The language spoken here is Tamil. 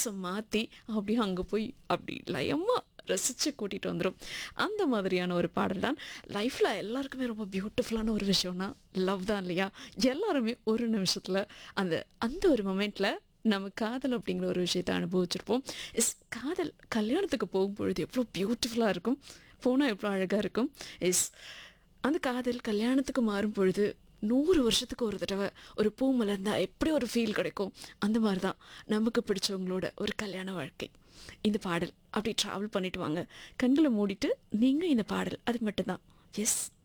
மனசை மாற்றி அப்படியே அங்கே போய் அப்படி லயமாக ரசித்து கூட்டிகிட்டு வந்துடும் அந்த மாதிரியான ஒரு பாடல் தான் லைஃப்பில் எல்லாருக்குமே ரொம்ப பியூட்டிஃபுல்லான ஒரு விஷயம்னா லவ் தான் இல்லையா எல்லாருமே ஒரு நிமிஷத்தில் அந்த அந்த ஒரு மொமெண்ட்டில் நம்ம காதல் அப்படிங்கிற ஒரு விஷயத்தை அனுபவிச்சிருப்போம் இஸ் காதல் கல்யாணத்துக்கு போகும்பொழுது எவ்வளோ பியூட்டிஃபுல்லாக இருக்கும் போனால் எவ்வளோ அழகாக இருக்கும் இஸ் அந்த காதல் கல்யாணத்துக்கு மாறும் பொழுது நூறு வருஷத்துக்கு ஒரு தடவை ஒரு பூ மலர்ந்தா எப்படி ஒரு ஃபீல் கிடைக்கும் அந்த மாதிரி தான் நமக்கு பிடிச்சவங்களோட ஒரு கல்யாண வாழ்க்கை இந்த பாடல் அப்படி ட்ராவல் பண்ணிட்டு வாங்க கண்களை மூடிட்டு நீங்கள் இந்த பாடல் அது மட்டும்தான் எஸ்